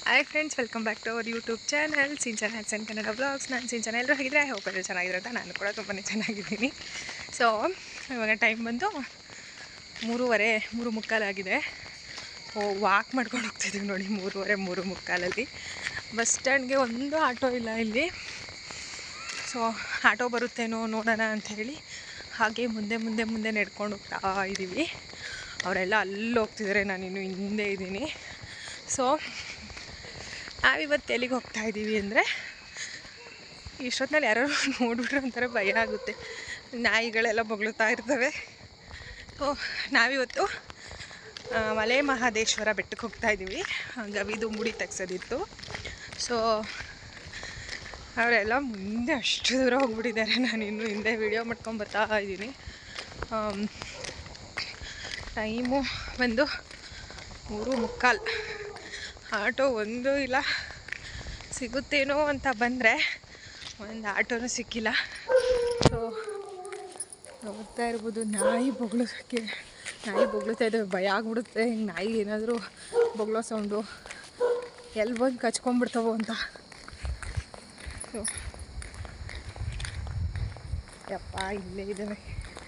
hi friends welcome back to our YouTube channel Sinchana ಹ್ಯಾಟ್ಸನ್ Kannada vlogs ನಾನು ಸಿಂಚನ ಎಲ್ಲರೂ ಹೇಗಿದ್ರೆ ಐ ಹೋಪ್ ಎಲ್ಲರೂ ಚೆನ್ನಾಗಿರೋ ಅಂತ ನಾನು ಕೂಡ ತುಂಬಾ ಚೆನ್ನಾಗಿದ್ದೀನಿ ಸೊ ಇವಾಗ ಟೈಮ್ ಬಂದು ಮೂರುವರೆ ಮೂರು ಮುಕ್ಕಾಲಾಗಿದೆ ಓ ವಾಕ್ ಮಾಡ್ಕೊಂಡು ಹೋಗ್ತಿದ್ದೀವಿ ನೋಡಿ ಮೂರುವರೆ ಮೂರು ಮುಕ್ಕಾಲಲ್ಲಿ ಬಸ್ ಸ್ಟ್ಯಾಂಡ್ಗೆ ಒಂದು ಆಟೋ ಇಲ್ಲ ಇಲ್ಲಿ ಸೊ ಆಟೋ ಬರುತ್ತೇನೋ ನೋಡೋಣ ಅಂಥೇಳಿ ಹಾಗೆ ಮುಂದೆ ಮುಂದೆ ಮುಂದೆ ನಡ್ಕೊಂಡು ಹೋಗ್ತಾ ಇದ್ದೀವಿ ಅವರೆಲ್ಲ ಅಲ್ಲಿ ಹೋಗ್ತಿದ್ದಾರೆ ನಾನಿನ್ನು ಹಿಂದೆ ಇದ್ದೀನಿ ಸೊ ನಾವಿವತ್ತು ಎಲ್ಲಿಗೆ ಹೋಗ್ತಾ ಇದ್ದೀವಿ ಅಂದರೆ ಇಷ್ಟೊತ್ತಿನಲ್ಲಿ ಯಾರೋ ನೋಡ್ಬಿಟ್ರೆ ಒಂಥರ ಭಯ ಆಗುತ್ತೆ ನಾಯಿಗಳೆಲ್ಲ ಬೊಗಳುತ್ತಾ ಇರ್ತವೆ ಸೊ ನಾವಿವತ್ತು ಆ, ಮಲೆ ಮಹಾದೇಶ್ವರ ಬೆಟ್ಟಕ್ಕೆ ಹೋಗ್ತಾ ಇದ್ದೀವಿ ಗವಿದು ಮುಡಿ ತೆಗ್ಸೋದಿತ್ತು ಸೊ ಅವರೆಲ್ಲ ಮುಂದೆ ಅಷ್ಟು ದೂರ ಹೋಗ್ಬಿಟ್ಟಿದ್ದಾರೆ ನಾನು ಇನ್ನು ಹಿಂದೆ ವಿಡಿಯೋ ಮಾಡ್ಕೊಂಡು ಬರ್ತಾ ಇದ್ದೀನಿ ಟೈಮು ಬಂದು ಮೂರು ಮುಕ್ಕಾಲು ಆಟೋ ಒಂದು ಇಲ್ಲ ಸಿಗುತ್ತೇನೋ ಅಂತ ಬಂದರೆ ಒಂದು ಆಟೋನೂ ಸಿಕ್ಕಿಲ್ಲ ಸೊ ನೋಡ್ತಾ ಇರ್ಬೋದು ನಾಯಿ ಬೊಗಳೋಕ್ಕೆ ನಾಯಿ ಬೊಗಳುತ್ತಾ ಇದ್ದಾವೆ ಭಯ ಆಗ್ಬಿಡುತ್ತೆ ಹಿಂಗೆ ನಾಯಿ ಏನಾದರೂ ಬೊಗಳೋ ಸೌಂಡು ಎಲ್ಲಿ ಬಂದು ಕಚ್ಕೊಂಡ್ಬಿಡ್ತಾವೋ ಅಂತ ಸೊ ಯಪ್ಪ ಇಲ್ಲೇ ಇದ್ದಾವೆ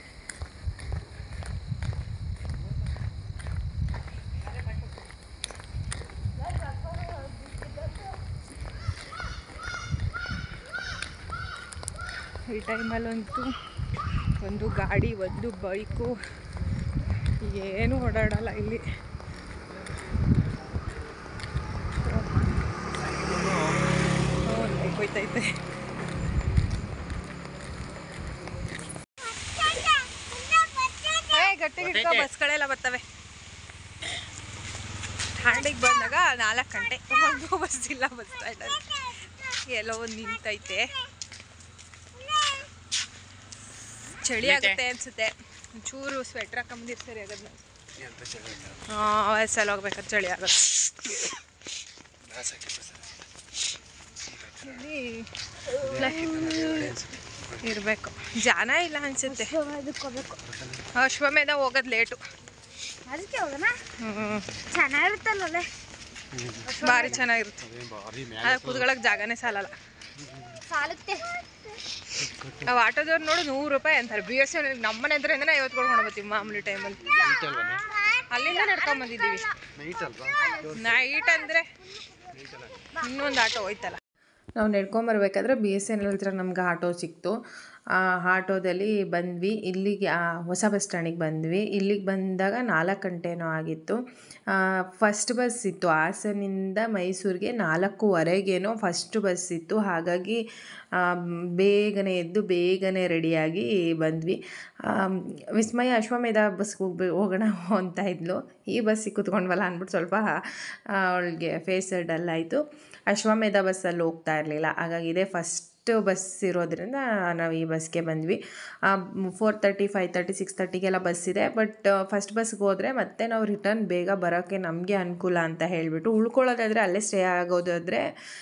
ಈ ಟೈಮಲ್ಲಂತೂ ಒಂದು ಗಾಡಿ ಒಂದು ಬೈಕು ಏನು ಓಡಾಡಲ್ಲ ಇಲ್ಲಿ ಬೈಕ್ ಹೋಯ್ತೈತೆ ಏ ಗಟ್ಟಿ ಹಿಡ್ಕೊ ಬಸ್ಗಳೆಲ್ಲ ಬರ್ತವೆ ಠಾಂಡಿಗೆ ಬಂದಾಗ ನಾಲ್ಕು ಗಂಟೆ ಒಂದು ಬಸ್ ಇಲ್ಲ ಬಸ್ ಸ್ಟ್ಯಾಂಡಲ್ಲಿ ಎಲ್ಲೋ ಒಂದು ನಿಂತೈತೆ ಚಳಿ ಆಗುತ್ತೆ ಅನ್ಸುತ್ತೆ ಒಂಚೂರು ಸ್ವೆಟ್ರ್ ಹಾಕೊಂಬಂದಿರ್ ಸರಿ ಆಗೋದು ಹಾಂ ವಯಸ್ಸಲ್ಲಿ ಹೋಗ್ಬೇಕಾದ್ರೆ ಚಳಿ ಆಗುತ್ತೆ ಇರಬೇಕು ಜನ ಇಲ್ಲ ಅನ್ಸುತ್ತೆ ಅಶ್ವಮೇಧ ಹೋಗೋದು ಲೇಟು ಅದಕ್ಕೆ ಹೋಗೋಣ ಹ್ಞೂ ಚೆನ್ನಾಗಿರುತ್ತಲ್ಲ ಭಾರಿ ಚೆನ್ನಾಗಿರುತ್ತೆ ಆದರೆ ಕುತ್ಕೊಳ್ಳೋಕೆ ಜಾಗನೇ ಸಾಲಲ್ಲ ಸಾಲುತ್ತೆ ನಾವು ಆಟೋದವ್ರು ನೋಡು ನೂರು ರೂಪಾಯಿ ಅಂತಾರೆ ಬಿ ಎಸ್ ನಮ್ಮನೆ ಹತ್ರದಿಂದ ಐವತ್ತು ಕೊಡ್ಕೊಂಡು ಬರ್ತೀವಿ ಮಾಮೂಲಿ ಟೈಮಲ್ಲಿ ಅಲ್ಲಿಂದ ನಡ್ಕೊಂಡ್ ಬಂದಿದ್ದೀವಿ ನೈಟ್ ಅಂದರೆ ಇನ್ನೊಂದು ಆಟೋ ಹೋಯ್ತಲ್ಲ ನಾವು ನಡ್ಕೊಂಬರ್ಬೇಕಾದ್ರೆ ಬಿ ಎಸ್ ಎನ್ ಎಲ್ ಹತ್ರ ನಮ್ಗೆ ಆಟೋ ಸಿಕ್ತು ಆ ಆಟೋದಲ್ಲಿ ಬಂದ್ವಿ ಇಲ್ಲಿಗೆ ಆ, ಹೊಸ ಬಸ್ ಸ್ಟ್ಯಾಂಡಿಗೆ ಬಂದ್ವಿ ಇಲ್ಲಿಗೆ ಬಂದಾಗ ನಾಲ್ಕು ಗಂಟೆನೋ ಆಗಿತ್ತು ಫಸ್ಟ್ ಬಸ್ ಇತ್ತು ಹಾಸನಿಂದ ಮೈಸೂರಿಗೆ ನಾಲ್ಕೂವರೆಗೇನೋ ಫಸ್ಟ್ ಬಸ್ ಇತ್ತು ಹಾಗಾಗಿ ಆ, ಬೇಗನೆ ಎದ್ದು ಬೇಗನೆ ರೆಡಿಯಾಗಿ ಬಂದ್ವಿ ಆ, ವಿಸ್ಮಯ ಅಶ್ವಮೇಧ ಬಸ್ಗೆ ಹೋಗ್ಬೇ ಹೋಗೋಣ ಅಂತ ಇದ್ಲು ಈ ಬಸ್ಸಿಗೆ ಕೂತ್ಕೊಂಡ್ವಲ್ಲ ಅಂದ್ಬಿಟ್ಟು ಸ್ವಲ್ಪ ಅವಳಿಗೆ ಫೇಸ್ ಡಲ್ ಆಯಿತು ಅಶ್ವಮೇಧ ಬಸ್ಸಲ್ಲಿ ಹೋಗ್ತಾ ಇರಲಿಲ್ಲ ಹಾಗಾಗಿ ಇದೇ ಫಸ್ಟ್ ಬಸ್ ಇರೋದ್ರಿಂದ ನಾವು ಈ ಬಸ್ಗೆ ಬಂದ್ವಿ four thirty five thirty six ತರ್ಟಿಗೆಲ್ಲ ಬಸ್ ಇದೆ ಬಟ್ ಫಸ್ಟ್ ಬಸ್ಗೆ ಹೋದರೆ ಮತ್ತೆ ನಾವು ರಿಟರ್ನ್ ಬೇಗ ಬರೋಕ್ಕೆ ನಮಗೆ ಅನುಕೂಲ ಅಂತ ಹೇಳಿಬಿಟ್ಟು ಉಳ್ಕೊಳ್ಳೋದಾದರೆ ಅಲ್ಲೇ ಸ್ಟೇ ಆಗೋದಾದರೆ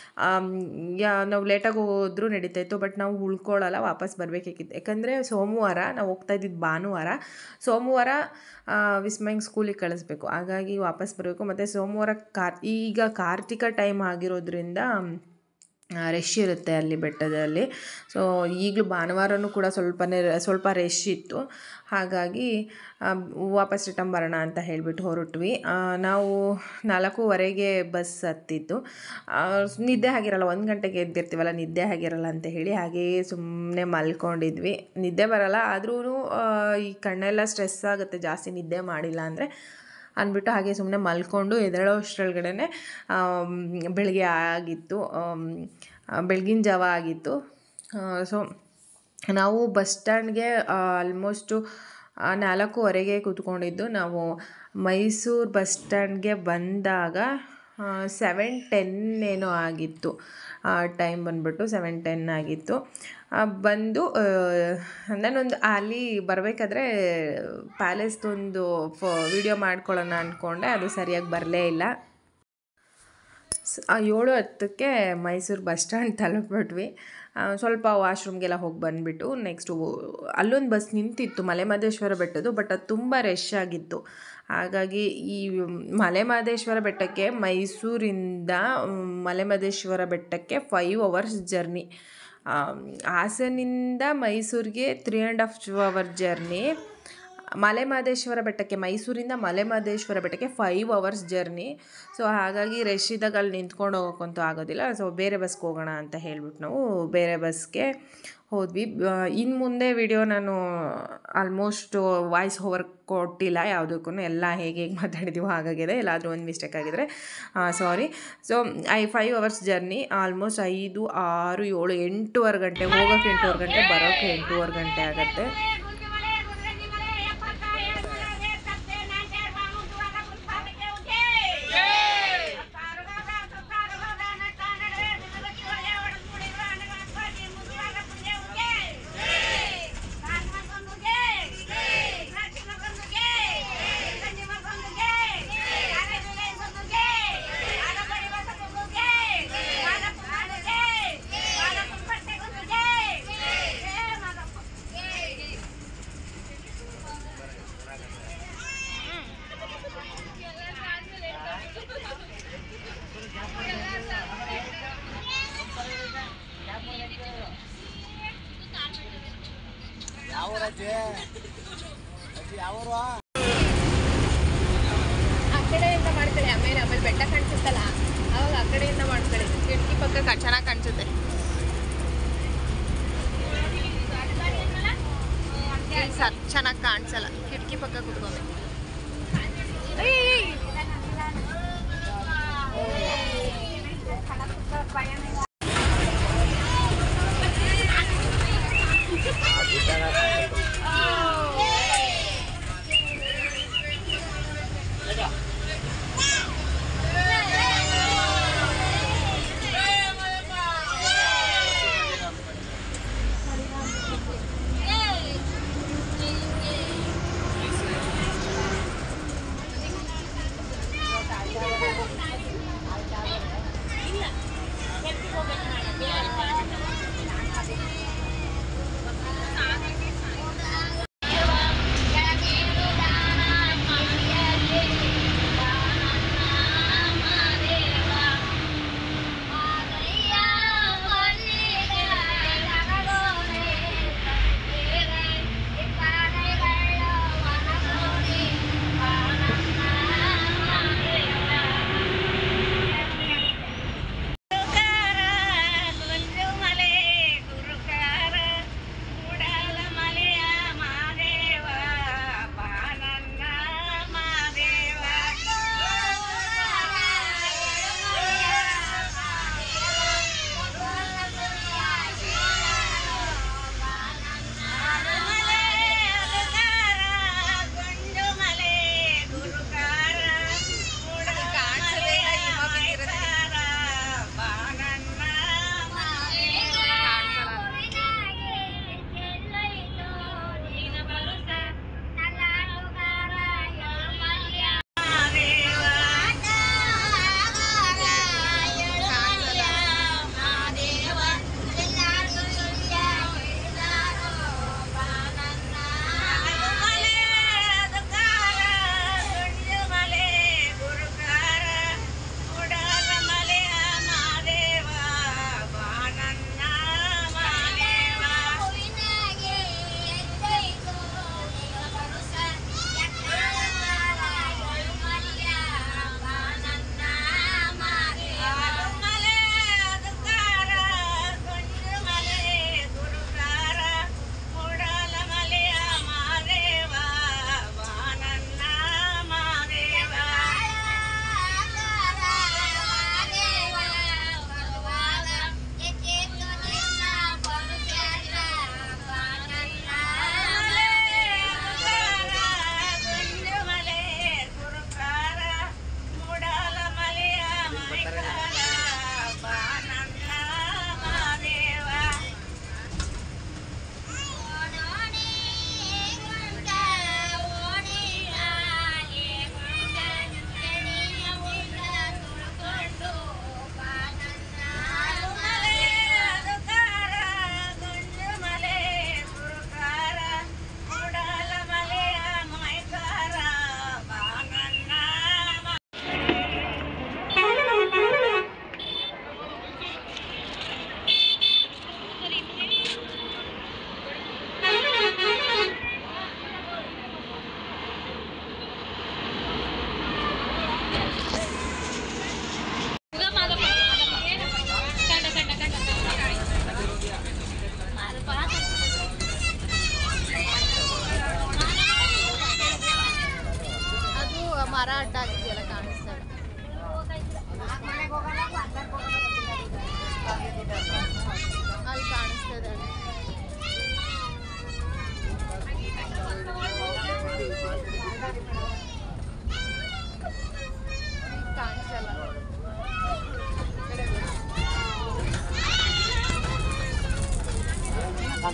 ಯಾ ನಾವು ಲೇಟಾಗಿ ಹೋದ್ರೂ ನಡೀತಾಯಿತ್ತು ಬಟ್ ನಾವು ಉಳ್ಕೊಳ್ಳಲ್ಲ ವಾಪಸ್ ಬರಬೇಕಾಗಿತ್ತು ಯಾಕಂದರೆ ಸೋಮವಾರ ನಾವು ಹೋಗ್ತಾ ಇದ್ದಿದ್ದು ಭಾನುವಾರ ಸೋಮವಾರ ವಿಸ್ಮಯಂಗ್ ಸ್ಕೂಲಿಗೆ ಕಳಿಸ್ಬೇಕು ಹಾಗಾಗಿ ವಾಪಸ್ ಬರಬೇಕು ಮತ್ತು ಸೋಮವಾರ ಕಾರ್ ಈಗ ಕಾರ್ತಿಕ ಟೈಮ್ ಆಗಿರೋದ್ರಿಂದ ರಶ್ ಇರುತ್ತೆ ಅಲ್ಲಿ ಬೆಟ್ಟದಲ್ಲಿ ಸೊ ಈಗಲೂ ಭಾನುವಾರನೂ ಕೂಡ ಸ್ವಲ್ಪನೇ ಸ್ವಲ್ಪ ರಶ್ ಇತ್ತು ಹಾಗಾಗಿ ಆ, ವಾಪಸ್ ರಿಟರ್ನ್ ಬರೋಣ ಅಂತ ಹೇಳಿಬಿಟ್ಟು ಹೊರಟ್ವಿ ಆ, ನಾವು ನಾಲ್ಕೂವರೆಗೆ ಬಸ್ ಹತ್ತಿದ್ದು ಆ, ನಿದ್ದೆ ಆಗಿರಲ್ಲ ಒಂದು ಗಂಟೆಗೆ ಎದ್ದಿರ್ತೀವಲ್ಲ ನಿದ್ದೆ ಆಗಿರಲ್ಲ ಅಂತ ಹೇಳಿ ಹಾಗೆಯೇ ಸುಮ್ಮನೆ ಮಲ್ಕೊಂಡಿದ್ವಿ ನಿದ್ದೆ ಬರಲ್ಲ ಆದ್ರೂ ಈ ಕಣ್ಣೆಲ್ಲ ಸ್ಟ್ರೆಸ್ ಆಗುತ್ತೆ ಜಾಸ್ತಿ ನಿದ್ದೆ ಮಾಡಿಲ್ಲ ಅಂದರೆ ಅಂದ್ಬಿಟ್ಟು ಹಾಗೆ ಸುಮ್ಮನೆ ಮಲ್ಕೊಂಡು ಎದ್ದೇಳೋ ಅಷ್ಟರೊಳಗಡೆ ಬೆಳಗ್ಗೆ ಆಗಿತ್ತು ಆಮ್, ಆ, ಬೆಳಗಿನ ಜಾವ ಆಗಿತ್ತು ಸೊ ನಾವು ಬಸ್ ಸ್ಟ್ಯಾಂಡ್ಗೆ ಆಲ್ಮೋಸ್ಟು ನಾಲ್ಕೂವರೆಗೆ ಕೂತ್ಕೊಂಡಿದ್ದು ನಾವು ಮೈಸೂರು ಬಸ್ ಸ್ಟ್ಯಾಂಡ್ಗೆ ಬಂದಾಗ ಸೆವೆನ್ ಟೆನ್ ಏನೋ ಆಗಿತ್ತು ಟೈಮ್ ಬಂದ್ಬಿಟ್ಟು ಸೆವೆನ್ ಟೆನ್ ಆಗಿತ್ತು ಆ, ಬಂದು ಆ, ನಾನೊಂದು ಅಲ್ಲಿ ಬರಬೇಕಾದ್ರೆ ಪ್ಯಾಲೇಸ್ದೊಂದು ಫೋ ವಿಡಿಯೋ ಮಾಡ್ಕೊಳ್ಳೋಣ ಅಂದ್ಕೊಂಡೆ ಅದು ಸರಿಯಾಗಿ ಬರಲೇ ಇಲ್ಲ ಸ್- ಆ ಏಳು ಹತ್ತಕ್ಕೆ ಮೈಸೂರು ಬಸ್ ಸ್ಟ್ಯಾಂಡ್ ತಲುಪಿಬಿಟ್ವಿ ಆ, ಸ್ವಲ್ಪ ವಾಶ್ರೂಮ್ಗೆಲ್ಲ ಹೋಗಿ ಬಂದುಬಿಟ್ಟು ನೆಕ್ಸ್ಟು ಅಲ್ಲೊಂದು ಬಸ್ ನಿಂತಿತ್ತು ಮಲೆಮಹದೇಶ್ವರ ಬೆಟ್ಟದ್ದು ಬಟ್ ಅದು ತುಂಬ ರಶ್ ಆಗಿತ್ತು ಹಾಗಾಗಿ ಈ ಮಲೆ ಮಹದೇಶ್ವರ ಬೆಟ್ಟಕ್ಕೆ ಮೈಸೂರಿಂದ ಮ್, ಮಲೆ ಮಹದೇಶ್ವರ ಬೆಟ್ಟಕ್ಕೆ ಫೈವ್ ಅವರ್ಸ್ ಜರ್ನಿ ಹಾಸನಿಂದ ಮೈಸೂರಿಗೆ three and half hour journey Male Mahadeshwara ಬೆಟ್ಟಕ್ಕೆ ಮೈಸೂರಿಂದ ಮಲೆ ಮಹದೇಶ್ವರ ಬೆಟ್ಟಕ್ಕೆ ಫೈವ್ ಅವರ್ಸ್ ಜರ್ನಿ ಸೊ ಹಾಗಾಗಿ ರಶ್ ಇದ್ದಾಗ ಅಲ್ಲಿ ನಿಂತ್ಕೊಂಡು ಹೋಗೋಕ್ಕಂತೂ ಆಗೋದಿಲ್ಲ ಸೊ ಬೇರೆ ಬಸ್ಗೆ ಹೋಗೋಣ ಅಂತ ಹೇಳ್ಬಿಟ್ಟು ನಾವು ಬೇರೆ ಬಸ್ಗೆ ಹೋದ್ವಿ ಇನ್ನು ಮುಂದೆ ವಿಡಿಯೋ ನಾನು ಆಲ್ಮೋಸ್ಟ್ ವಾಯ್ಸ್ ಓವರ್ ಕೊಟ್ಟಿಲ್ಲ ಯಾವುದಕ್ಕೂ ಎಲ್ಲ ಹೇಗೆ ಹೇಗೆ ಮಾತಾಡಿದ್ದೀವೋ ಹಾಗಾಗಿದೆ ಎಲ್ಲಾದರೂ ಒಂದು ಮಿಸ್ಟೇಕ್ ಆಗಿದ್ರೆ sorry so I five hours journey almost ಐದು ಆರು ಏಳು ಎಂಟೂವರೆ ಗಂಟೆ ಹೋಗೋಕ್ಕೆ ಎಂಟೂವರೆ ಗಂಟೆ ಬರೋಕ್ಕೆ ಎಂಟೂವರೆ ಗಂಟೆ ಆಗುತ್ತೆ ಆ ಕಡೆಯಿಂದ ಮಾಡ್ಕೊಳ್ಳಿ ಆಮೇಲೆ ಆಮೇಲೆ ಬೆಟ್ಟ ಕಾಣಿಸುತ್ತಲ್ಲ ಅವಾಗ ಆ ಕಡೆಯಿಂದ ಮಾಡ್ಕೊಳ್ಳಿ ಕಿಟಕಿ ಪಕ್ಕ ಚೆನ್ನಾಗಿ ಕಾಣಿಸುತ್ತೆ ಸರ್ ಚೆನ್ನಾಗಿ ಕಾಣಿಸಲ್ಲ ಕಿಟಕಿ ಪಕ್ಕ ಕುತ್ಕೋಬೇಕು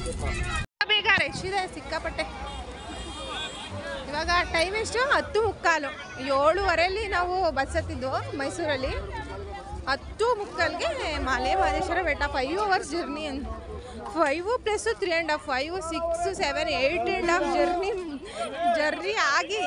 ಬೇಗ ರಶ್ ಇದೆ ಸಿಕ್ಕಾಪಟ್ಟೆ ಇವಾಗ ಟೈಮ್ ಎಷ್ಟು ಹತ್ತು ಮುಕ್ಕಾಲು ಏಳುವರೆಯಲ್ಲಿ ನಾವು ಬಸ್ ಹತ್ತಿದ್ದು ಮೈಸೂರಲ್ಲಿ ಹತ್ತು ಮುಕ್ಕಾಲ್ಗೆ Male Mahadeshwara Betta five hours journey ಅಂತ five plus three and half five six seven eight and half journey journey ಆಗಿ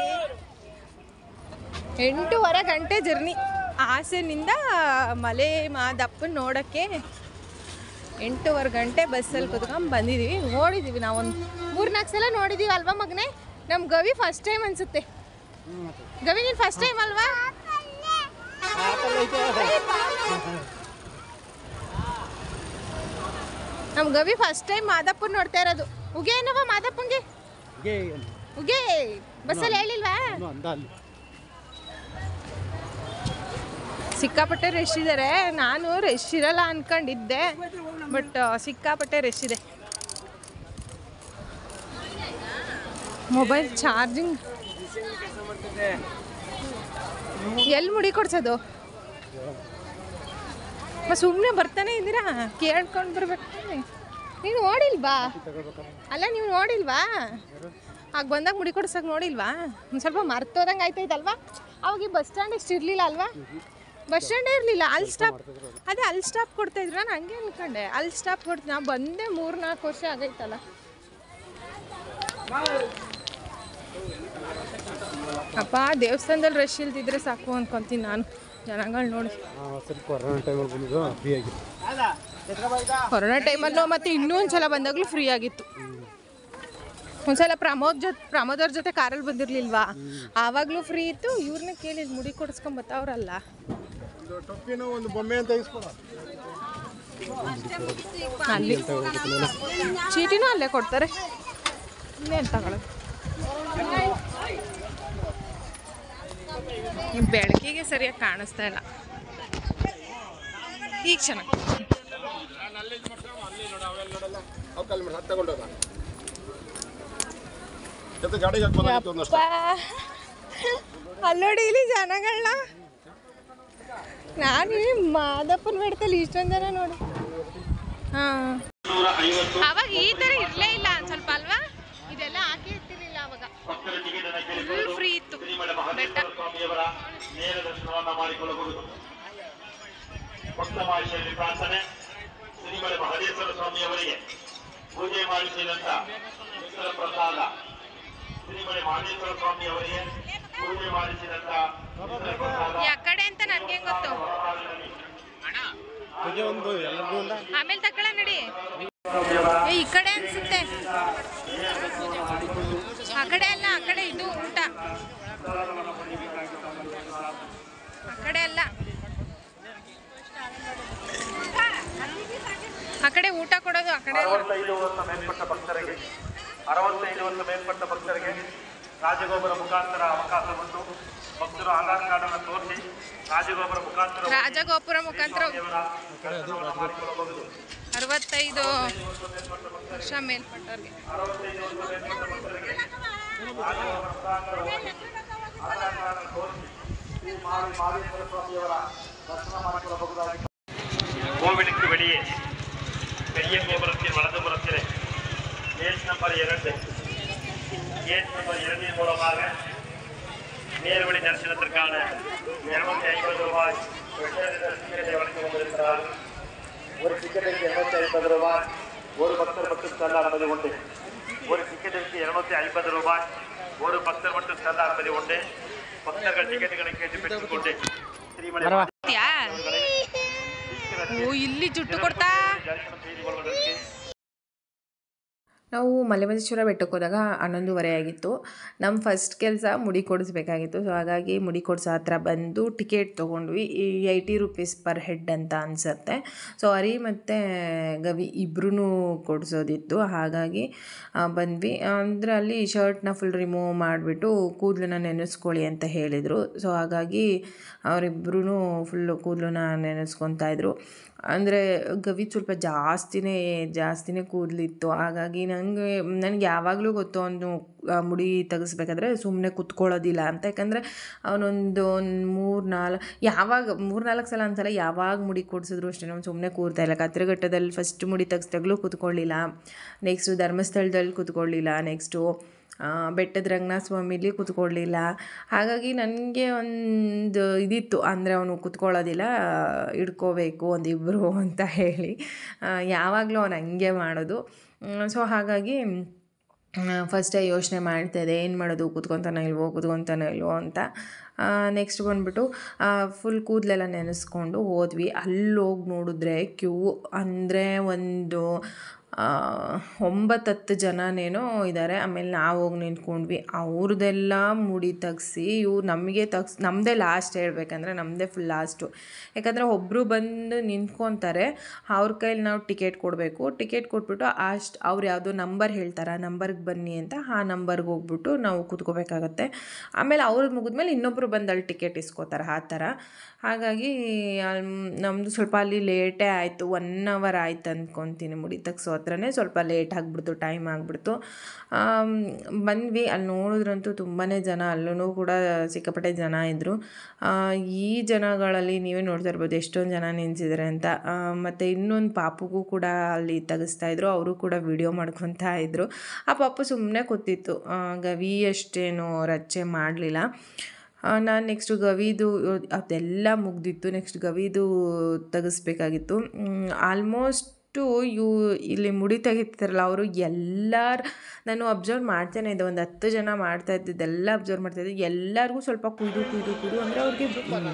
ಎಂಟೂವರೆ ಗಂಟೆ ಜರ್ನಿ ಹಾಸನಿಂದ ಮಲೆ ಮಾದಪ್ಪನ ನೋಡೋಕ್ಕೆ ಎಂಟೂವರೆ ಗಂಟೆ ಬಸ್ಸಲ್ಲಿ ಕುತ್ಕೊಂಡು ಬಂದಿದ್ದೀವಿ ನೋಡಿದ್ದೀವಿ ನಾವೊಂದು ಮೂರ್ನಾಲ್ಕು ಸಲ ನೋಡಿದ್ದೀವಿ ಅಲ್ವಾ ಮಗನೇ ನಮ್ಮ ಗವಿ ಫಸ್ಟ್ ಟೈಮ್ ಅನ್ಸುತ್ತೆ ಗವಿ ನೀನು ಫಸ್ಟ್ ಟೈಮ್ ಅಲ್ವಾ ನಮ್ಮ ಗವಿ ಫಸ್ಟ್ ಟೈಮ್ ಮಾದಪ್ಪನ ನೋಡ್ತಾ ಇರೋದು ಉಗೆ ಏನವ ಮಾದಪ್ಪಂಗೆ ಉಗೆ ಬಸ್ಸಲ್ಲಿ ಹೇಳಿಲ್ವಾ ಸಿಕ್ಕಾಪಟ್ಟೆ ರಶ್ ಇದ್ದಾರೆ ನಾನು ರಶ್ ಇರಲ್ಲ ಅನ್ಕೊಂಡಿದ್ದೆ ಬಟ್ ಸಿಕ್ಕಾಪಟ್ಟೆ ರಶ್ ಇದೆ ಮೊಬೈಲ್ ಚಾರ್ಜಿಂಗ್ ಎಲ್ಲಿ ಮುಡಿ ಕೊಡ್ಸೋದು ಸುಮ್ಮನೆ ಬರ್ತಾನೆ ಇದ್ದೀರಾ ಕೇಳ್ಕೊಂಡು ಬರ್ಬೇಕು ನೀನು ನೋಡಿಲ್ವಾ ಅಲ್ಲ ನೀವು ನೋಡಿಲ್ವಾ ಆಗ ಬಂದಾಗ ಮುಡಿ ಕೊಡ್ಸಕ್ಕೆ ನೋಡಿಲ್ವಾ ಒಂದು ಸ್ವಲ್ಪ ಮರ್ತೋದಂಗೆ ಆಯ್ತೈತಲ್ವಾ ಅವಾಗ ಈ ಬಸ್ ಸ್ಟ್ಯಾಂಡ್ ಇಷ್ಟು ಇರಲಿಲ್ಲ ಅಲ್ವಾ ಬಸ್ ಸ್ಟ್ಯಾಂಡೇ ಇರಲಿಲ್ಲ ಅಲ್ಲಿ ಸ್ಟಾಪ್ ಅದೇ ಅಲ್ಲಿ ಸ್ಟಾಪ್ ಕೊಡ್ತಾ ಇದ್ರು ನಾನು ಹಂಗೆ ಅನ್ಕೊಂಡೆ ಅಲ್ಲಿ ಸ್ಟಾಪ್ ಕೊಡ್ತೀನಿ ನಾವು ಬಂದೆ ಮೂರು ನಾಲ್ಕು ವರ್ಷ ಆಗೈತಲ್ಲ ಅಪ್ಪ ದೇವಸ್ಥಾನದಲ್ಲಿ ರಶ್ ಇಲ್ದಿದ್ರೆ ಸಾಕು ಅನ್ಕೊಂತೀನಿ ನಾನು ಜನಗಳು ನೋಡಿ ಸ್ವಲ್ಪ ಕೊರೋನಾ ಟೈಮಲ್ಲಿ ಬಂದಿದ್ದು ಫ್ರೀ ಆಗಿತ್ತು ಕೊರೋನಾ ಟೈಮಲ್ಲೂ ಮತ್ತೆ ಇನ್ನೂ ಒಂದ್ಸಲ ಬಂದಾಗಲೂ ಫ್ರೀ ಆಗಿತ್ತು ಒಂದ್ಸಲ ಪ್ರಮೋದ್ ಜೊತೆ ಪ್ರಮೋದ್ ಅವ್ರ ಜೊತೆ ಕಾರಲ್ಲಿ ಬಂದಿರ್ಲಿಲ್ವಾ ಆವಾಗಲೂ ಫ್ರೀ ಇತ್ತು ಇವ್ರನ್ನ ಕೇಳಿ ಮುಡಿ ಕೊಡಿಸ್ಕೊಂಡ್ ಬತ್ತವ್ರಲ್ಲ ಒಂದು ಟೊಪ್ಪಿನ ಒಂದು ಬೊಮ್ಮೆ ಅಂತ ಇಸ್ಕೊಡ ಅಲ್ಲಿ ಚೀಟಿನೂ ಅಲ್ಲೇ ಕೊಡ್ತಾರೆ ಇನ್ನೇನು ತಗೊಳ್ಳೋದು ಈ ಬೆಳಕಿಗೆ ಸರಿಯಾಗಿ ಕಾಣಿಸ್ತಾ ಇಲ್ಲ ಈಗ ಚೆನ್ನಾಗಿ ಅವಕಾಲ ಮಾಡಿ ಹತ್ತು ತಗೊಂಡೋಗ ಜೊತೆ ಗಾಡಿಗೆ ಹಾಕ್ಬೋದಾಗಿತ್ತು ಒಂದಷ್ಟು ಅಲ್ಲೋಡಿ ಇಲ್ಲಿ ಜನಗಳನ್ನ ನಾನು ಈ ಮಾದಪ್ಪನ ಬೆಟ್ಟದಲ್ಲಿ ಇಷ್ಟೊಂದು ಜನ ನೋಡಿ ಹಾಂ ಅವಾಗ ಈ ಥರ ಇರಲೇ ಇಲ್ಲ ಒಂದ್ ಸ್ವಲ್ಪ ಅಲ್ವಾ ಇದೆಲ್ಲ ಹಾಕಿ ಇರ್ತಿರ್ಲಿಲ್ಲ ಅವಾಗ ಫುಲ್ ಫ್ರೀ ಇತ್ತು ಬೆಟ್ಟ ಸ್ವಾಮಿಯವರ ನೇರ ದರ್ಶನವನ್ನ ಮಾಡಿಕೊಳ್ಳಬಹುದು ಭಕ್ತ ಮಹೇಶ್ವರಿ ಪ್ರಾರ್ಥನೆ ಶ್ರೀಮಲೆ ಮಹದೇಶ್ವರ ಸ್ವಾಮಿಯವರಿಗೆ ಪೂಜೆ ಮಾಡಿಸಿದಂತ ಮಿತ್ರ ಪ್ರಸಾದ ಶ್ರೀಮಲೆ ಮಹದೇಶ್ವರ ಸ್ವಾಮಿಯವರಿಗೆ ಪೂಜೆ ಮಾಡಿಸಿದಂತ ಮಿತ್ರ ಪ್ರಸಾದ ಯಾ ಕಡೆ ಅಂತ ನನ್ಗೆ ಗೊತ್ತು ಪೂಜೆ ಒಂದು ಎಲ್ಲರಿಗೂ ಒಂದ ಆಮೇಲೆ ತಕ್ಕಳ ನಡಿ ಏ, ಈ ಕಡೆ ಅನ್ಸುತ್ತೆ ಆ ಕಡೆ ಅಲ್ಲ ಆ ಕಡೆ ಇದು ಊಟ ಆ ಕಡೆ ಅಲ್ಲ ಆ ಕಡೆ ಊಟ ಕೊಡೋದು ಆ ಕಡೆ ಅಲ್ಲ ಅರವತ್ತೈದು ವರ್ಷ ಮೇಲ್ಪಟ್ಟ ಭಕ್ತರಿಗೆ ಅರವತ್ತೈದು ವರ್ಷ ಮೇಲ್ಪಟ್ಟ ಭಕ್ತರಿಗೆ ರಾಜಗೋಪುರ ಮುಖಾಂತರ ಅವಕಾಶ ಬಂದು ಭಕ್ತರು ಆಧಾರ್ ಕಾರ್ಡ್ ಅನ್ನು ತೋರಿಸಿ ರಾಜಗೋಪುರ ಮುಖಾಂತರ ರಾಜಗೋಪುರ ಮುಖಾಂತರ ದೇವರ ದರ್ಶನವನ್ನು ಮಾಡಿಕೊಳ್ಳಬಹುದು ಅರವತ್ತೈದು ವರ್ಷ ಮೇಲ್ಪಟ್ಟವ್ರಿಗೆ கோவிலுக்கு வெளியே பெரிய கோபுரத்தின் வலதுபுறத்திலே கேட் நம்பர் இரண்டு கேட் நம்பர் இரண்டின் மூலமாக நேர்வழி தரிசனத்திற்கான இருநூத்தி ஐம்பது ரூபாய் டிக்கெட்டை வழங்கி கொண்டிருக்கிறார் ஒரு டிக்கெட்டுக்கு இருநூத்தி ஐம்பது ரூபாய் ஒரு பக்தர் மட்டும் செல்ல அனுமதி உண்டு ஒரு டிக்கெட்டிற்கு இருநூத்தி ஐம்பது ரூபாய் ஒரு பக்தர் மட்டும் செல்ல அனுமதி உண்டு பக்தர்கள் டிக்கெட்டுகளை கேட்டு பெற்றுக்கொண்டு ஸ்ரீமலை ಯಾ ಓ ಇಲ್ಲಿ ಜುಟ್ಟು ಕೊಡ್ತಾ ದರ್ಶನ செய்து கொள்வதற்கு ನಾವು ಮಲೆಮಹದೇಶ್ವರ ಬೆಟ್ಟಕ್ಕೆ ಹೋದಾಗ ಹನ್ನೊಂದುವರೆ ಆಗಿತ್ತು ನಮ್ಮ ಫಸ್ಟ್ ಕೆಲಸ ಮುಡಿ ಕೊಡಿಸ್ಬೇಕಾಗಿತ್ತು ಸೊ ಹಾಗಾಗಿ ಮುಡಿ ಕೊಡಿಸೋ ಹತ್ರ ಬಂದು ಟಿಕೆಟ್ ತೊಗೊಂಡ್ವಿ ಈ ಏಯ್ಟಿ ರುಪೀಸ್ ಪರ್ ಹೆಡ್ ಅಂತ ಅನಿಸುತ್ತೆ ಸೊ ಹರಿ ಮತ್ತು ಗವಿ ಇಬ್ಬರೂ ಕೊಡಿಸೋದಿತ್ತು ಹಾಗಾಗಿ ಆ, ಬಂದ್ವಿ ಅಂದರೆ ಅಲ್ಲಿ ಶರ್ಟ್ನ ಫುಲ್ ರಿಮೂವ್ ಮಾಡಿಬಿಟ್ಟು ಕೂದಲನ್ನ ನೆನೆಸ್ಕೊಳ್ಳಿ ಅಂತ ಹೇಳಿದರು ಸೊ ಹಾಗಾಗಿ ಅವರಿಬ್ಬರೂ ಫುಲ್ಲು ಕೂದಲನ್ನ ನೆನೆಸ್ಕೊತಾ ಇದ್ರು ಅಂದರೆ ಗವಿ ಸ್ವಲ್ಪ ಜಾಸ್ತಿನೇ ಜಾಸ್ತಿನೇ ಕೂದಲಿತ್ತು ಹಾಗಾಗಿ ನಾನು ನನಗೆ ನನಗೆ ಯಾವಾಗಲೂ ಗೊತ್ತು ಅವನು ಮುಡಿ ತೆಗಿಸ್ಬೇಕಾದ್ರೆ ಸುಮ್ಮನೆ ಕುತ್ಕೊಳ್ಳೋದಿಲ್ಲ ಅಂತ ಯಾಕಂದರೆ ಅವನೊಂದು ಒಂದು ಮೂರು ನಾಲ್ಕು ಯಾವಾಗ ಮೂರು ನಾಲ್ಕು ಸಲ ಒಂದ್ಸಲ ಯಾವಾಗ ಮುಡಿ ಕೊಡಿಸಿದ್ರು ಅಷ್ಟೇ ಅವ್ನು ಸುಮ್ಮನೆ ಕೂರ್ತಾ ಇಲ್ಲ ಕತ್ತರಘಟ್ಟದಲ್ಲಿ ಫಸ್ಟ್ ಮುಡಿ ತೆಗ್ಸ್ದಾಗಲೂ ಕೂತ್ಕೊಳ್ಳಿಲ್ಲ ನೆಕ್ಸ್ಟು ಧರ್ಮಸ್ಥಳದಲ್ಲಿ ಕೂತ್ಕೊಳ್ಳಿಲ್ಲ ನೆಕ್ಸ್ಟು ಆ, ಬೆಟ್ಟದ ರಂಗನಾಥ ಸ್ವಾಮಿಲಿ ಕೂತ್ಕೊಳ್ಳಿಲ್ಲ ಹಾಗಾಗಿ ನನಗೆ ಒಂದು ಇದಿತ್ತು ಅಂದರೆ ಅವನು ಕೂತ್ಕೊಳ್ಳೋದಿಲ್ಲ ಹಿಡ್ಕೋಬೇಕು ಒಂದಿಬ್ಬರು ಅಂತ ಹೇಳಿ ಯಾವಾಗಲೂ ಅವನು ಹಂಗೆ ಮಾಡೋದು ಸೊ ಹಾಗಾಗಿ ಫಸ್ಟೇ ಯೋಚನೆ ಮಾಡ್ತಾಯಿದ್ದೆ ಏನು ಮಾಡೋದು ಕೂತ್ಕೊತಾನೋ ಇಲ್ವೋ ಕೂತ್ಕೊತಾನೋ ಇಲ್ವೋ ಅಂತ ನೆಕ್ಸ್ಟ್ ಬಂದ್ಬಿಟ್ಟು ಫುಲ್ ಕೂದಲೆಲ್ಲ ನೆನೆಸ್ಕೊಂಡು ಹೋದ್ವಿ ಅಲ್ಲಿ ಹೋಗಿ ನೋಡಿದ್ರೆ ಕ್ಯೂ ಅಂದರೆ ಒಂದು ಆ, ಒಂಬತ್ತು ಹತ್ತು ಜನನೇನೋ ಇದ್ದಾರೆ ಆಮೇಲೆ ನಾವು ಹೋಗಿ ನಿಂತ್ಕೊಂಡ್ವಿ ಅವ್ರದ್ದೆಲ್ಲ ಮುಡಿ ತೆಗ್ಸಿ ಇವ್ರು ನಮಗೆ ತೆಗ್ಸ್ ನಮ್ಮದೇ ಲಾಸ್ಟ್ ಹೇಳ್ಬೇಕಂದ್ರೆ ನಮ್ಮದೇ ಫುಲ್ ಲಾಸ್ಟು ಯಾಕಂದರೆ ಒಬ್ಬರು ಬಂದು ನಿಂತ್ಕೊತಾರೆ ಅವ್ರ ಕೈಲಿ ನಾವು ಟಿಕೆಟ್ ಕೊಡಬೇಕು ಟಿಕೆಟ್ ಕೊಟ್ಬಿಟ್ಟು ಅಷ್ಟು ಅವ್ರು ಯಾವುದೋ ನಂಬರ್ ಹೇಳ್ತಾರೆ ಆ ನಂಬರ್ಗೆ ಬನ್ನಿ ಅಂತ ಆ ನಂಬರ್ಗೆ ಹೋಗ್ಬಿಟ್ಟು ನಾವು ಕೂತ್ಕೋಬೇಕಾಗತ್ತೆ ಆಮೇಲೆ ಅವ್ರದ್ದು ಮುಗಿದ್ಮೇಲೆ ಇನ್ನೊಬ್ಬರು ಬಂದು ಅಲ್ಲಿ ಟಿಕೆಟ್ ಇಸ್ಕೋತಾರೆ ಆ ಥರ ಹಾಗಾಗಿ ನಮ್ಮದು ಸ್ವಲ್ಪ ಅಲ್ಲಿ ಲೇಟೇ ಆಯಿತು ಒನ್ ಅವರ್ ಆಯ್ತು ಅಂದ್ಕೊತೀನಿ ಮುಡಿ ತೆಗ್ಸೋ ಹತ್ರನೇ ಸ್ವಲ್ಪ ಲೇಟ್ ಆಗಿಬಿಡ್ತು ಟೈಮ್ ಆಗಿಬಿಡ್ತು ಬಂದ್ವಿ ಅಲ್ಲಿ ನೋಡಿದ್ರಂತೂ ತುಂಬಾ ಜನ ಅಲ್ಲೂ ಕೂಡ ಸಿಕ್ಕಾಪಟ್ಟೆ ಜನ ಇದ್ದರು ಈ ಜನಗಳಲ್ಲಿ ನೀವೇ ನೋಡ್ತಾ ಇರ್ಬೋದು ಎಷ್ಟೊಂದು ಜನ ನಿಲ್ಸಿದ್ದಾರೆ ಅಂತ ಮತ್ತು ಇನ್ನೊಂದು ಪಾಪುಗೂ ಕೂಡ ಅಲ್ಲಿ ತೆಗಿಸ್ತಾ ಇದ್ರು ಅವರು ಕೂಡ ವಿಡಿಯೋ ಮಾಡ್ಕೊತಾ ಇದ್ರು ಆ ಪಾಪು ಸುಮ್ಮನೆ ಕೂತಿತ್ತು ಆ, ಗವಿ ಅಷ್ಟೇನು ರಚ್ಚೆ ಮಾಡಲಿಲ್ಲ ನಾನು ನೆಕ್ಸ್ಟು ಗವಿದು ಅದೆಲ್ಲ ಮುಗ್ದಿತ್ತು ನೆಕ್ಸ್ಟ್ ಗವಿದು ತೆಗಿಸ್ಬೇಕಾಗಿತ್ತು ಆಲ್ಮೋಸ್ಟು ಇವು ಇಲ್ಲಿ ಮುಡಿ ತೆಗಿತಾರಲ್ಲ ಅವರು ಎಲ್ಲರ ನಾನು ಅಬ್ಸರ್ವ್ ಮಾಡ್ತೇನೆ ಇದ್ದೆ ಒಂದು ಹತ್ತು ಜನ ಮಾಡ್ತಾ ಇದ್ದಿದ್ದೆಲ್ಲ ಅಬ್ಸರ್ವ್ ಮಾಡ್ತಾ ಇದ್ದೆ ಎಲ್ಲರಿಗೂ ಸ್ವಲ್ಪ ಕುಯ್ದು ಕುಯ್ದು ಕುಯ್ದು ಅಂದರೆ ಅವ್ರಿಗೆ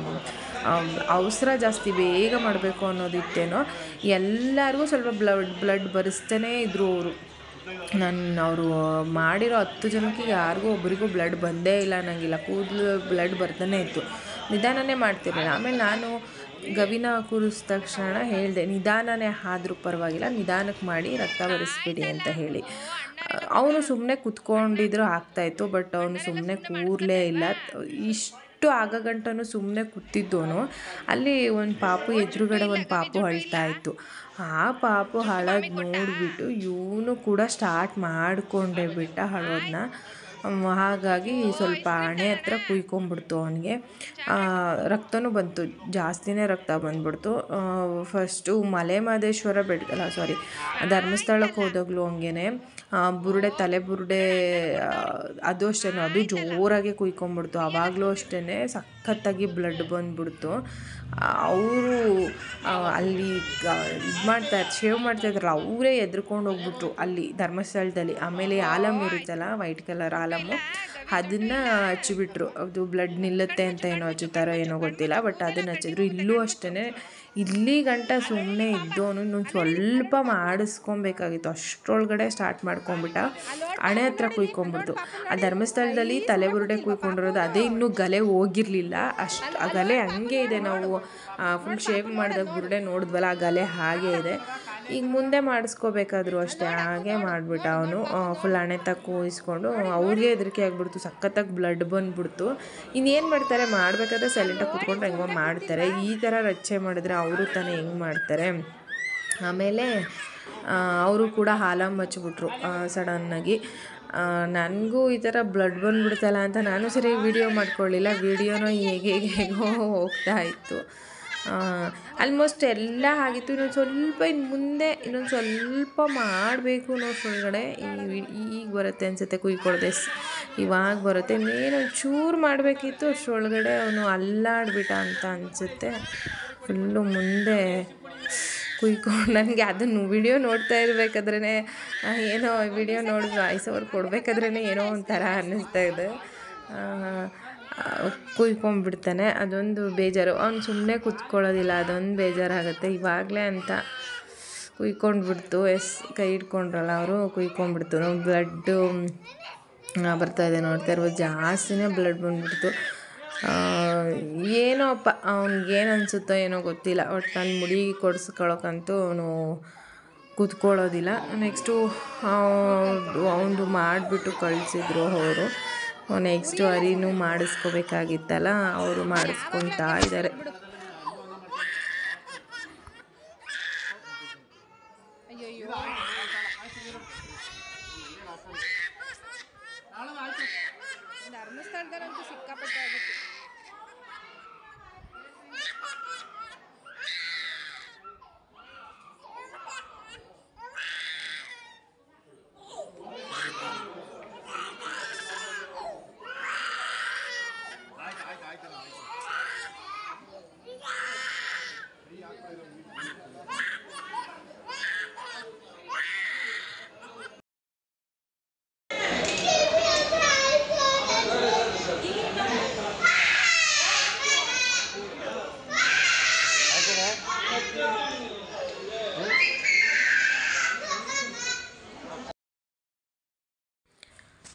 ಅವಸರ ಜಾಸ್ತಿ ಬೇಗ ಮಾಡಬೇಕು ಅನ್ನೋದಿತ್ತೇನೋ ಎಲ್ಲರಿಗೂ ಸ್ವಲ್ಪ ಬ್ಲಡ್ ಬ್ಲಡ್ ಬರೆಸ್ತಾನೇ ಇದ್ದರು ಅವರು ನಾನು ಅವರು ಮಾಡಿರೋ ಹತ್ತು ಜನಕ್ಕೆ ಯಾರಿಗೂ ಒಬ್ರಿಗೂ ಬ್ಲಡ್ ಬಂದೇ ಇಲ್ಲ ಅನ್ನಂಗಿಲ್ಲ ಕೂದಲು ಬ್ಲಡ್ ಬರ್ತಾನೆ ಇತ್ತು ನಿಧಾನನೇ ಮಾಡ್ತಿರಲಿಲ್ಲ ಆಮೇಲೆ ನಾನು ಗವಿನ ಕೂರಿಸಿದ ತಕ್ಷಣ ಹೇಳಿದೆ ನಿಧಾನನೇ ಆದರೂ ಪರವಾಗಿಲ್ಲ ನಿಧಾನಕ್ಕೆ ಮಾಡಿ ರಕ್ತ ಬರೆಸ್ಬಿಡಿ ಅಂತ ಹೇಳಿ ಅವನು ಸುಮ್ಮನೆ ಕುತ್ಕೊಂಡಿದ್ರು ಆಗ್ತಾಯಿತ್ತು ಬಟ್ ಅವನು ಸುಮ್ಮನೆ ಕೂರಲೇ ಇಲ್ಲ ಇಷ್ಟು ಆಗ ಗಂಟನೂ ಸುಮ್ಮನೆ ಕೂತಿದ್ದವನು ಅಲ್ಲಿ ಒಂದು ಪಾಪು ಎದುರುಗಡೆ ಒಂದು ಪಾಪು ಅಳ್ತಾ ಇತ್ತು ಆ ಪಾಪು ಹಳೋದು ನೋಡಿಬಿಟ್ಟು ಇವನು ಕೂಡ ಸ್ಟಾರ್ಟ್ ಮಾಡಿಕೊಂಡೇ ಬಿಟ್ಟ ಹಳೋದನ್ನ ಹಾಗಾಗಿ ಸ್ವಲ್ಪ ಹಣೆ ಹತ್ರ ಕುಯ್ಕೊಂಬಿಡ್ತು ಅವನಿಗೆ ರಕ್ತನೂ ಬಂತು ಜಾಸ್ತಿನೇ ರಕ್ತ ಬಂದ್ಬಿಡ್ತು ಫಸ್ಟು ಮಲೆ ಮಹದೇಶ್ವರ ಬೆಟ್ಟದಲ್ಲ ಸಾರಿ ಧರ್ಮಸ್ಥಳಕ್ಕೆ ಹೋದಾಗಲೂ ಹಂಗೇನೆ ಬುರುಡೆ ತಲೆ ಬುರುಡೆ ಆ, ಅದು ಅಷ್ಟೇ ಅದು ಜೋರಾಗಿ ಕುಯ್ಕೊಂಬಿಡ್ತು ಆವಾಗಲೂ ಅಷ್ಟೇ ಸಖತ್ತಾಗಿ ಬ್ಲಡ್ ಬಂದ್ಬಿಡ್ತು ಅವರು ಅಲ್ಲಿ ಇದು ಮಾಡ್ತಾ ಶೇವ್ ಮಾಡ್ತಾ ಇದ್ರಲ್ಲ ಅವರೇ ಎದ್ರುಕೊಂಡು ಹೋಗ್ಬಿಟ್ರು ಅಲ್ಲಿ ಧರ್ಮಸ್ಥಳದಲ್ಲಿ ಆಮೇಲೆ ಆಲಮ್ ಇರುತ್ತಲ್ಲ ವೈಟ್ ಕಲರ್ ಆಲಮ್ಮು ಅದನ್ನು ಹಚ್ಚಿಬಿಟ್ರು ಅದು ಬ್ಲಡ್ ನಿಲ್ಲುತ್ತೆ ಅಂತ ಏನೋ ಹಚ್ಚುತ್ತಾರೋ ಏನೋ ಗೊತ್ತಿಲ್ಲ ಬಟ್ ಅದನ್ನು ಹಚ್ಚಿದ್ರು ಇಲ್ಲೂ ಅಷ್ಟೇ ಇಲ್ಲಿ ಗಂಟ ಸುಮ್ಮನೆ ಇದ್ದವನು ಇನ್ನೊಂದು ಸ್ವಲ್ಪ ಮಾಡಿಸ್ಕೊಬೇಕಾಗಿತ್ತು ಅಷ್ಟರೊಳಗಡೆ ಸ್ಟಾರ್ಟ್ ಮಾಡ್ಕೊಂಬಿಟ್ಟ ಹಣೆ ಹತ್ರ ಕುಯ್ಕೊಂಬಿಡ್ತು ಆ ಧರ್ಮಸ್ಥಳದಲ್ಲಿ ತಲೆ ಬುರುಡೆ ಕುಯ್ಕೊಂಡಿರೋದು ಅದೇ ಇನ್ನೂ ಗಲೆ ಹೋಗಿರಲಿಲ್ಲ ಅಷ್ಟು ಆ ಗಲೆ ಹಂಗೆ ಇದೆ ನಾವು ಫುಲ್ ಶೇವ್ ಮಾಡಿದಾಗ ಬುರುಡೆ ನೋಡಿದ್ವಲ್ಲ ಆ ಗಲೆ ಹಾಗೆ ಇದೆ ಈಗ ಮುಂದೆ ಮಾಡಿಸ್ಕೋಬೇಕಾದ್ರು ಅಷ್ಟೇ ಹಾಗೆ ಮಾಡಿಬಿಟ್ಟ ಅವನು ಫುಲ್ ಹಣೆ ತಕ್ಕ ಕೂಯಿಸ್ಕೊಂಡು ಅವ್ರಿಗೆ ಹೆದರಿಕೆ ಆಗ್ಬಿಡ್ತು ಸಖತ್ತಾಗಿ ಬ್ಲಡ್ ಬಂದ್ಬಿಡ್ತು ಇನ್ನೇನು ಮಾಡ್ತಾರೆ ಮಾಡಬೇಕಾದ್ರೆ ಸೈಲೆಂಟಾಗಿ ಕೂತ್ಕೊಂಡು ಹೆಂಗೋ ಮಾಡ್ತಾರೆ ಈ ಥರ ರಚ್ಚೆ ಮಾಡಿದ್ರೆ ಅವರು ತಾನೇ ಹೆಂಗೆ ಮಾಡ್ತಾರೆ ಆಮೇಲೆ ಅವರು ಕೂಡ ಹಾಲಮ್ಮ ಹಚ್ಬಿಟ್ರು ಸಡನ್ನಾಗಿ ನನಗೂ ಈ ಥರ ಬ್ಲಡ್ ಬಂದ್ಬಿಡ್ತಲ್ಲ ಅಂತ ನಾನು ಸರಿ ವೀಡಿಯೋ ಮಾಡ್ಕೊಳ್ಳಿಲ್ಲ ವೀಡಿಯೋನೋ ಹೇಗೆ ಹೇಗೆ ಹೇಗೋ ಹೋಗ್ತಾ ಇತ್ತು ಆಲ್ಮೋಸ್ಟ್ ಎಲ್ಲ ಆಗಿತ್ತು ಇನ್ನೊಂದು ಸ್ವಲ್ಪ ಇನ್ನು ಮುಂದೆ ಇನ್ನೊಂದು ಸ್ವಲ್ಪ ಮಾಡಬೇಕು ಅನ್ನೋಷ್ಟೊಳಗಡೆ ಈ ಈಗ ಬರುತ್ತೆ ಅನಿಸುತ್ತೆ ಕುಯ್ಕೊಳ್ದೆ ಸ್- ಇವಾಗ ಬರುತ್ತೆ ಇನ್ನೇನೊಂದು ಚೂರು ಮಾಡಬೇಕಿತ್ತು ಅಷ್ಟರೊಳಗಡೆ ಅವನು ಅಲ್ಲಾಡ್ಬಿಟ್ಟ ಅಂತ ಅನಿಸುತ್ತೆ ಫುಲ್ಲು ಮುಂದೆ ಕುಯ್ಕೊಂಡು ನನಗೆ ಅದನ್ನು ವಿಡಿಯೋ ನೋಡ್ತಾ ಇರಬೇಕಾದ್ರೇ ಏನೋ ವಿಡಿಯೋ ನೋಡಿ ವಾಯ್ಸ್ ಓವರ್ ಕೊಡಬೇಕಾದ್ರೇ ಏನೋ ಒಂಥರ ಅನ್ನಿಸ್ತಾ ಇದೆ ಆ, ಕುಯ್ಕೊಂಡ್ಬಿಡ್ತಾನೆ ಅದೊಂದು ಬೇಜಾರು ಅವ್ನು ಸುಮ್ಮನೆ ಕುತ್ಕೊಳ್ಳೋದಿಲ್ಲ ಅದೊಂದು ಬೇಜಾರಾಗುತ್ತೆ ಇವಾಗಲೇ ಅಂತ ಕುಯ್ಕೊಂಡ್ಬಿಡ್ತು ಎಸ್ ಕೈ ಹಿಡ್ಕೊಂಡ್ರಲ್ಲ ಅವರು ಕುಯ್ಕೊಂಡ್ಬಿಡ್ತು ಬ್ಲಡ್ಡು ಬರ್ತಾ ಇದೆ ನೋಡ್ತಾ ಇರ್ಬೋದು ಜಾಸ್ತಿನೇ ಬ್ಲಡ್ ಬಂದ್ಬಿಡ್ತು ಆ, ಏನೋಪ್ಪ ಅವ್ನಿಗೇನು ಅನಿಸುತ್ತೋ ಏನೋ ಗೊತ್ತಿಲ್ಲ ಒಟ್ಟು ಮುಡಿ ಕೊಡಿಸ್ಕೊಳಕ್ಕಂತೂ ಅವನು ಕೂತ್ಕೊಳ್ಳೋದಿಲ್ಲ ನೆಕ್ಸ್ಟು ಅವನು ಮಾಡಿಬಿಟ್ಟು ಕಳಿಸಿದ್ರು ಅವರು ನೆಕ್ಸ್ಟು ಅರಿನೂ ಮಾಡಿಸ್ಕೋಬೇಕಾಗಿತ್ತಲ್ಲ ಅವರು ಮಾಡಿಸ್ಕೊತಾ ಇದ್ದಾರೆ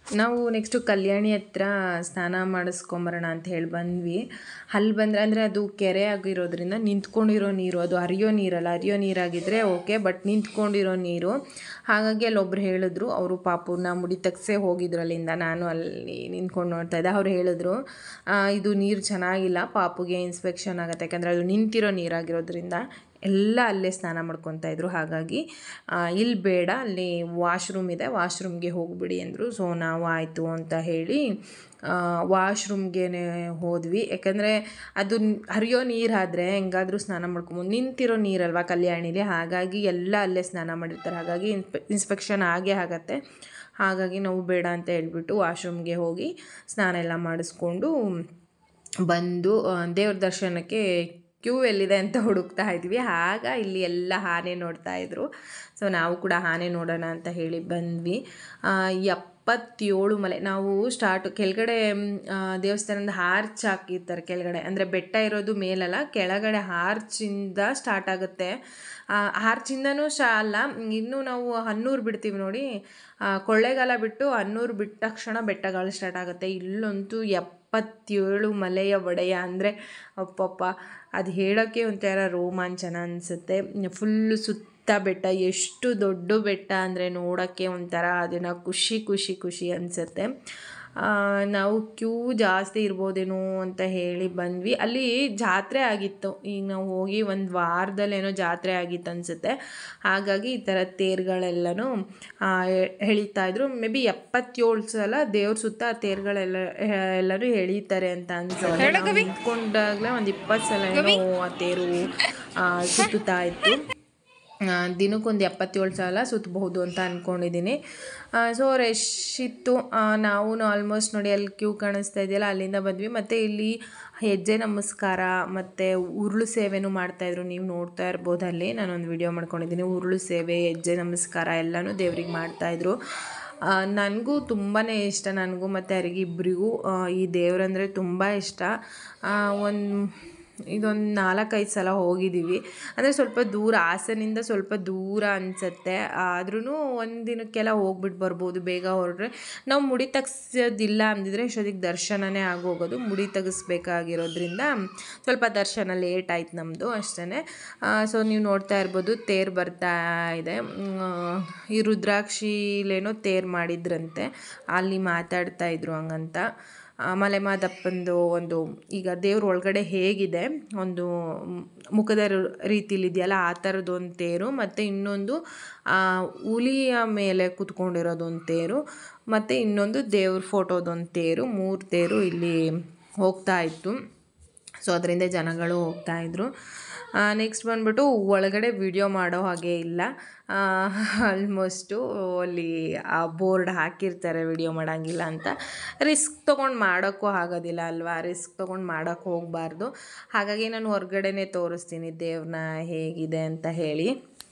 ನಾವು ನೆಕ್ಸ್ಟು ಕಲ್ಯಾಣಿ ಹತ್ರ ಸ್ನಾನ ಮಾಡಿಸ್ಕೊಂಬರೋಣ ಅಂತ ಹೇಳಿ ಬಂದ್ವಿ ಅಲ್ಲಿ ಬಂದರೆ ಅಂದರೆ ಅದು ಕೆರೆ ಆಗಿರೋದ್ರಿಂದ ನಿಂತ್ಕೊಂಡಿರೋ ನೀರು ಅದು ಹರಿಯೋ ನೀರಲ್ಲ ಹರಿಯೋ ನೀರಾಗಿದ್ದರೆ ಓಕೆ ಬಟ್ ನಿಂತ್ಕೊಂಡಿರೋ ನೀರು ಹಾಗಾಗಿ ಅಲ್ಲೊಬ್ರು ಹೇಳಿದ್ರು ಅವರು ಪಾಪುನ ಮುಡಿ ತಗ್ಸೇ ಹೋಗಿದ್ರು ಅಲ್ಲಿಂದ ನಾನು ಅಲ್ಲಿ ನಿಂತ್ಕೊಂಡು ನೋಡ್ತಾ ಇದ್ದೆ ಅವ್ರು ಹೇಳಿದ್ರು ಆ, ಇದು ನೀರು ಚೆನ್ನಾಗಿಲ್ಲ ಪಾಪುಗೆ ಇನ್ಸ್ಪೆಕ್ಷನ್ ಆಗುತ್ತೆ ಯಾಕಂದರೆ ಅದು ನಿಂತಿರೋ ನೀರಾಗಿರೋದ್ರಿಂದ ಎಲ್ಲ ಅಲ್ಲೇ ಸ್ನಾನ ಮಾಡ್ಕೊತಾ ಇದ್ರು ಹಾಗಾಗಿ ಇಲ್ಲಿ ಬೇಡ ಅಲ್ಲಿ ವಾಶ್ರೂಮ್ ಇದೆ ವಾಶ್ರೂಮ್ಗೆ ಹೋಗ್ಬಿಡಿ ಅಂದರು ಸೊ ನಾವು ಆಯಿತು ಅಂತ ಹೇಳಿ ವಾಶ್ರೂಮ್ಗೆ ಹೋದ್ವಿ ಯಾಕಂದರೆ ಅದು ನ್- ಹರಿಯೋ ನೀರಾದರೆ ಹೆಂಗಾದರೂ ಸ್ನಾನ ಮಾಡ್ಕೊಬೋದು ನಿಂತಿರೋ ನೀರಲ್ವಾ ಕಲ್ಯಾಣಿಲಿ ಹಾಗಾಗಿ ಎಲ್ಲ ಅಲ್ಲೇ ಸ್ನಾನ ಮಾಡಿರ್ತಾರೆ ಹಾಗಾಗಿ ಇನ್ಸ್ಪೆ ಇನ್ಸ್ಪೆಕ್ಷನ್ ಆಗೇ ಆಗತ್ತೆ ಹಾಗಾಗಿ ನಾವು ಬೇಡ ಅಂತ ಹೇಳ್ಬಿಟ್ಟು ವಾಶ್ರೂಮ್ಗೆ ಹೋಗಿ ಸ್ನಾನ ಎಲ್ಲ ಮಾಡಿಸ್ಕೊಂಡು ಬಂದು ದೇವ್ರ ದರ್ಶನಕ್ಕೆ ಕ್ಯೂ ಎಲ್ಲಿದೆ ಅಂತ ಹುಡುಕ್ತಾ ಇದ್ವಿ ಆಗ ಇಲ್ಲಿ ಎಲ್ಲ ಆನೆ ನೋಡ್ತಾ ಇದ್ರು ಸೊ ನಾವು ಕೂಡ ಆನೆ ನೋಡೋಣ ಅಂತ ಹೇಳಿ ಬಂದ್ವಿ ಆ, ಎಪ್ಪತ್ತೇಳು ಮಲೆ ನಾವು ಸ್ಟಾರ್ಟ್ ಕೆಳಗಡೆ ಮ್, ಆ, ದೇವಸ್ಥಾನದ ಹಾರ್ಚ್ ಹಾಕಿರ್ತಾರೆ ಕೆಳಗಡೆ ಅಂದರೆ ಬೆಟ್ಟ ಇರೋದು ಮೇಲಲ್ಲ ಕೆಳಗಡೆ ಹಾರ್ಚಿಂದ ಸ್ಟಾರ್ಟ್ ಆಗುತ್ತೆ ಆ, ಹಾರ್ಚಿಂದನೂ ಶಾ ಅಲ್ಲ ಇನ್ನೂ ನಾವು ಹನ್ನೂರು ಬಿಡ್ತೀವಿ ನೋಡಿ ಆ, ಕೊಳ್ಳೇಗಾಲ ಬಿಟ್ಟು ಹನ್ನೂರು ಬಿಟ್ಟ ತಕ್ಷಣ ಬೆಟ್ಟಗಳು ಸ್ಟಾರ್ಟ್ ಆಗುತ್ತೆ ಇಲ್ಲಂತೂ ಎಪ್ಪತ್ತೇಳು ಮಲೆಯ ಒಡೆಯ ಅಂದರೆ ಅಪ್ಪಪ್ಪ ಅದು ಹೇಳೋಕ್ಕೆ ಒಂಥರ ರೋಮಾಂಚನ ಅನಿಸುತ್ತೆ ಫುಲ್ಲು ಸುತ್ತ ಬೆಟ್ಟ ಎಷ್ಟು ದೊಡ್ಡ ಬೆಟ್ಟ ಅಂದರೆ ನೋಡೋಕ್ಕೆ ಒಂಥರ ಅದನ್ನು ಖುಷಿ ಖುಷಿ ಖುಷಿ ಅನಿಸುತ್ತೆ ನಾವು ಕ್ಯೂ ಜಾಸ್ತಿ ಇರ್ಬೋದೇನೋ ಅಂತ ಹೇಳಿ ಬಂದ್ವಿ ಅಲ್ಲಿ ಜಾತ್ರೆ ಆಗಿತ್ತು ಈಗ ನಾವು ಹೋಗಿ ಒಂದು ವಾರದಲ್ಲೇನೋ ಜಾತ್ರೆ ಆಗಿತ್ತು ಅನಿಸುತ್ತೆ ಹಾಗಾಗಿ ಈ ಥರ ತೇರುಗಳೆಲ್ಲನೂ ಆ, ಎ- ಎಳೀತಾ ಇದ್ರು ಮೇ ಬಿ ಎಪ್ಪತ್ತೇಳು ಸಲ ದೇವ್ರ ಸುತ್ತ ಆ ತೇರುಗಳೆಲ್ಲ ಎ- ಎಲ್ಲರೂ ಎಳೀತಾರೆ ಅಂತ ಅನ್ಸುತ್ತೆ ನಾವು ನಿಂತ್ಕೊಂಡಾಗಲೇ ಒಂದು ಇಪ್ಪತ್ತು ಸಲ ಏನೋ ಆ ತೇರು ಆ, ಸುತ್ತುತ್ತಾ ಇತ್ತು ಆ, ದಿನಕ್ಕೊಂದು ಎಪ್ಪತ್ತೇಳು ಸಲ ಸುತ್ತಬಹುದು ಅಂತ ಅಂದ್ಕೊಂಡಿದ್ದೀನಿ ಸೊ ರಶ್ ಇತ್ತು ನಾವು ಆಲ್ಮೋಸ್ಟ್ ನೋಡಿ ಅಲ್ಲಿ ಕ್ಯೂ ಕಾಣಿಸ್ತಾ ಇದೆಯಲ್ಲ ಅಲ್ಲಿಂದ ಬಂದ್ವಿ ಮತ್ತು ಇಲ್ಲಿ ಹೆಜ್ಜೆ ನಮಸ್ಕಾರ ಮತ್ತು ಉರುಳು ಸೇವೆನೂ ಮಾಡ್ತಾಯಿದ್ರು ನೀವು ನೋಡ್ತಾ ಇರ್ಬೋದು ಅಲ್ಲಿ ನಾನೊಂದು ವಿಡಿಯೋ ಮಾಡ್ಕೊಂಡಿದ್ದೀನಿ ಉರುಳು ಸೇವೆ ಹೆಜ್ಜೆ ನಮಸ್ಕಾರ ಎಲ್ಲನೂ ದೇವ್ರಿಗೆ ಮಾಡ್ತಾಯಿದ್ರು ನನಗೂ ತುಂಬಾ ಇಷ್ಟ ನನಗೂ ಮತ್ತು ಯಾರಿಗೆ ಇಬ್ಬರಿಗೂ ಈ ದೇವ್ರಂದರೆ ತುಂಬ ಇಷ್ಟ ಒಂದು ಇದೊಂದು ನಾಲ್ಕೈದು ಸಲ ಹೋಗಿದ್ದೀವಿ ಅಂದರೆ ಸ್ವಲ್ಪ ದೂರ ಹಾಸನಿಂದ ಸ್ವಲ್ಪ ದೂರ ಅನಿಸುತ್ತೆ ಆದ್ರೂ ಒಂದು ದಿನಕ್ಕೆಲ್ಲ ಹೋಗ್ಬಿಟ್ಟು ಬರ್ಬೋದು ಬೇಗ ಹೊರಡ್ರೆ ನಾವು ಮುಡಿ ತೆಗ್ಸೋದಿಲ್ಲ ಅಂದಿದ್ರೆ ಇಷ್ಟೊತ್ತಿಗೆ ದರ್ಶನನೇ ಆಗೋಗೋದು ಮುಡಿ ತೆಗಿಸ್ಬೇಕಾಗಿರೋದ್ರಿಂದ ಸ್ವಲ್ಪ ದರ್ಶನ ಲೇಟ್ ಆಯ್ತು ನಮ್ಮದು ಅಷ್ಟೇ ಸೊ ನೀವು ನೋಡ್ತಾ ಇರ್ಬೋದು ತೇರು ಬರ್ತಾ ಇದೆ ಮ್, ಈ ರುದ್ರಾಕ್ಷಿಲೇನೋ ತೇರು ಮಾಡಿದ್ರಂತೆ ಅಲ್ಲಿ ಮಾತಾಡ್ತಾ ಇದ್ರು ಹಂಗಂತ ಆ, ಮಲೆಮಾದಪ್ಪಂದು ಒಂದು ಈಗ ದೇವ್ರ ಒಳಗಡೆ ಹೇಗಿದೆ ಒಂದು ಮ್, ಮುಖದ ರು- ರೀತಿಲಿ ಇದೆಯಲ್ಲ ಆ ಥರದ್ದು ಒಂದು ತೇರು ಮತ್ತು ಇನ್ನೊಂದು ಆ, ಹುಲಿಯ ಮೇಲೆ ಕುತ್ಕೊಂಡಿರೋದೊಂದು ತೇರು ಮತ್ತು ಇನ್ನೊಂದು ದೇವ್ರ ಫೋಟೋದೊಂದು ತೇರು ಮೂರು ತೇರು ಇಲ್ಲಿ ಹೋಗ್ತಾ ಇತ್ತು ಸೊ ಅದರಿಂದ ಜನಗಳು ಹೋಗ್ತಾ ಇದ್ರು ನೆಕ್ಸ್ಟ್ ಬಂದ್ಬಿಟ್ಟು ಒಳಗಡೆ ವಿಡಿಯೋ ಮಾಡೋ ಹಾಗೆ ಇಲ್ಲ ಆಲ್ಮೋಸ್ಟು ಅಲ್ಲಿ ಆ ಬೋರ್ಡ್ ಹಾಕಿರ್ತಾರೆ ವಿಡಿಯೋ ಮಾಡೋಂಗಿಲ್ಲ ಅಂತ ರಿಸ್ಕ್ ತೊಗೊಂಡು ಮಾಡೋಕ್ಕೂ ಆಗೋದಿಲ್ಲ ಅಲ್ವಾ ರಿಸ್ಕ್ ತೊಗೊಂಡು ಮಾಡೋಕ್ಕೆ ಹೋಗಬಾರ್ದು ಹಾಗಾಗಿ ನಾನು ಹೊರ್ಗಡೆನೇ ತೋರಿಸ್ತೀನಿ ದೇವ್ರನ್ನ ಹೇಗಿದೆ ಅಂತ ಹೇಳಿ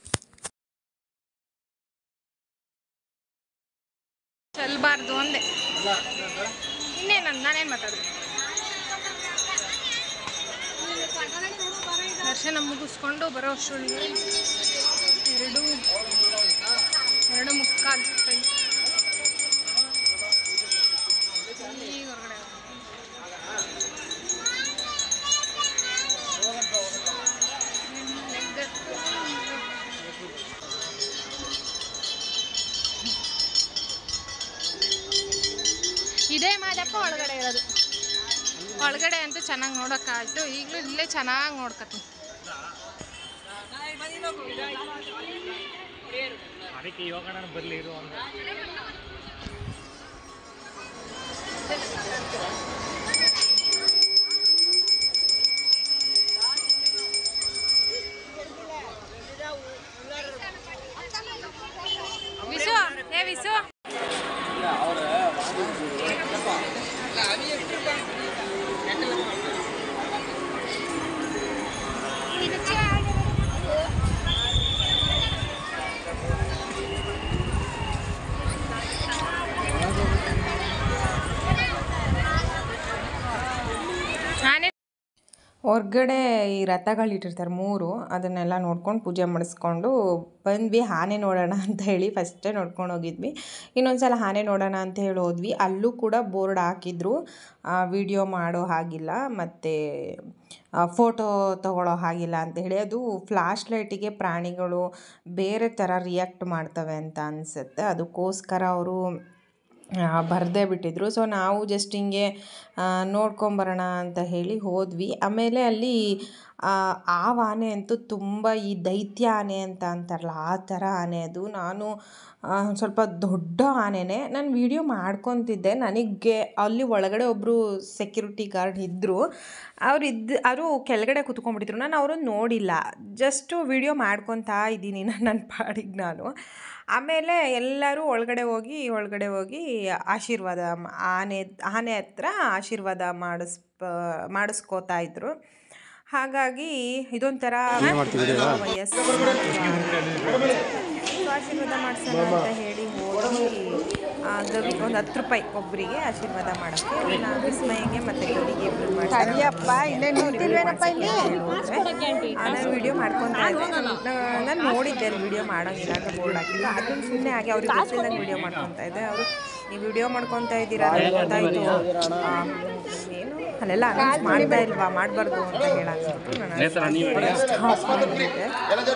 ಚೆಲ್ಬಾರ್ದು ಅಂದೆ ಇನ್ನೇನು ನಾನೇನು ಮಾತಾಡಿದೆ ದರ್ಶನ ಮುಗಿಸ್ಕೊಂಡು ಬರೋ ಅಷ್ಟರೊಳಗೆ ಎರಡು ಎರಡು ಮುಕ್ಕಾಲು ಟೈಮ್ ಈಗ ಹೊರಗಡೆ ಇದೇ ಮಾದಪ್ಪ ಒಳಗಡೆ ಇರೋದು ಒಳಗಡೆ ಅಂತೂ ಚೆನ್ನಾಗಿ ನೋಡೋಕ್ಕಾಯ್ತು ಈಗಲೂ ಇಲ್ಲೇ ಚೆನ್ನಾಗಿ ನೋಡ್ಕತ್ತೀನಿ ಅದಕ್ಕೆ ಯೋಗಣ ಬರಲಿ ಇರು ಅಂತ ವಿಸು ಏ ವಿಸು ಹೊರ್ಗಡೆ ಈ ರಥಗಳಿಟ್ಟಿರ್ತಾರೆ ಮೂರು ಅದನ್ನೆಲ್ಲ ನೋಡ್ಕೊಂಡು ಪೂಜೆ ಮಾಡಿಸ್ಕೊಂಡು ಬಂದ್ವಿ ಆನೆ ನೋಡೋಣ ಅಂತ ಹೇಳಿ ಫಸ್ಟೇ ನೋಡ್ಕೊಂಡು ಹೋಗಿದ್ವಿ ಇನ್ನೊಂದು ಸಲ ಆನೆ ನೋಡೋಣ ಅಂತ ಹೇಳಿ ಹೋದ್ವಿ ಅಲ್ಲೂ ಕೂಡ ಬೋರ್ಡ್ ಹಾಕಿದ್ರು ವಿಡಿಯೋ ಮಾಡೋ ಹಾಗಿಲ್ಲ ಮತ್ತು ಫೋಟೋ ತಗೊಳ್ಳೋ ಹಾಗಿಲ್ಲ ಅಂತ ಹೇಳಿ ಅದು ಫ್ಲಾಶ್ ಲೈಟಿಗೆ ಪ್ರಾಣಿಗಳು ಬೇರೆ ಥರ ರಿಯಾಕ್ಟ್ ಮಾಡ್ತವೆ ಅಂತ ಅನಿಸುತ್ತೆ ಅದಕ್ಕೋಸ್ಕರ ಅವರು ಬರದೇ ಬಿಟ್ಟಿದ್ರು ಸೊ ನಾವು ಜಸ್ಟ್ ಹಿಂಗೆ ನೋಡ್ಕೊಂಬರೋಣ ಅಂತ ಹೇಳಿ ಹೋದ್ವಿ ಆಮೇಲೆ ಅಲ್ಲಿ ಆವ ಆನೆ ಅಂತೂ ತುಂಬ ಈ ದೈತ್ಯ ಆನೆ ಅಂತ ಅಂತಾರಲ್ಲ ಆ ಥರ ಆನೆ ಅದು ನಾನು ಆ, ಸ್ವಲ್ಪ ದೊಡ್ಡ ಆನೆನೇ ನಾನು ವಿಡಿಯೋ ಮಾಡ್ಕೊತಿದ್ದೆ ನನಗೆ ಅಲ್ಲಿ ಒಳಗಡೆ ಒಬ್ಬರು ಸೆಕ್ಯೂರಿಟಿ ಗಾರ್ಡ್ ಇದ್ದರು ಅವ್ರು ಇದ್ದು ಅವರು ಕೆಳಗಡೆ ಕುತ್ಕೊಂಡ್ಬಿಟ್ಟಿದ್ರು ನಾನು ಅವ್ರನ್ನ ನೋಡಿಲ್ಲ ಜಸ್ಟು ವಿಡಿಯೋ ಮಾಡ್ಕೊತಾ ಇದ್ದೀನಿ ನಾನು ನನ್ನ ಪಾಡಿಗೆ ನಾನು ಆಮೇಲೆ ಎಲ್ಲರೂ ಒಳಗಡೆ ಹೋಗಿ ಒಳಗಡೆ ಹೋಗಿ ಆಶೀರ್ವಾದ ಮ- ಆನೆ ಆನೆ ಹತ್ರ ಆಶೀರ್ವಾದ ಮಾಡಿಸ್ ಮಾಡಿಸ್ಕೋತಾ ಇದ್ರು ಹಾಗಾಗಿ ಇದೊಂಥರ ವಯಸ್ಸು ಆಶೀರ್ವಾದ ಮಾಡಿಸೋಣ ಅಂತ ಹೇಳಿ ಹೋಗಿ ಆ, ಗವಿ ಒಂದು ಹತ್ತು ರೂಪಾಯಿ ಒಬ್ಬರಿಗೆ ಆಶೀರ್ವಾದ ಮಾಡೋಕ್ಕೆ ನಾನು ವಿಸ್ಮಯಗೆ ಮತ್ತು ಗವಿಗೆ ಇಬ್ಬರು ಸರಿಯಪ್ಪ ಇಲ್ಲೇ ನಿಂತಿಲ್ವೇನಪ್ಪ ಇಲ್ಲಿ ನಾನು ವಿಡಿಯೋ ಮಾಡ್ಕೊತಾ ಇದ್ದೆ ನಾನು ನೋಡಿದ್ದೆ ಅಲ್ಲಿ ವಿಡಿಯೋ ಮಾಡೋಂಗಿಲ್ಲ ಅಂತ ಬೋರ್ಡ್ ಹಾಕಿಲ್ಲ ಅದನ್ನು ಸುಮ್ಮನೆ ಆಗಿ ಅವ್ರಿಗೆ ಗೊತ್ತಿಲ್ಲದಂಗೆ ವಿಡಿಯೋ ಮಾಡ್ಕೊತಾ ಇದ್ದೆ ಅವರು ನೀವು ವಿಡಿಯೋ ಮಾಡ್ಕೊತಾ ಇದ್ದೀರಾ ನನಗೆ ಗೊತ್ತಾಯಿತು ಏನು ಅಲ್ಲೆಲ್ಲ ಅನೌನ್ಸ್ ಮಾಡ್ತಾ ಇಲ್ವಾ ಮಾಡಬಾರ್ದು ಅಂತ ಹೇಳಾಕ್ಬಿಟ್ಟು ನಾನು ಸ್ಟಾಪ್ ಮಾಡಿಬಿಟ್ಟೆ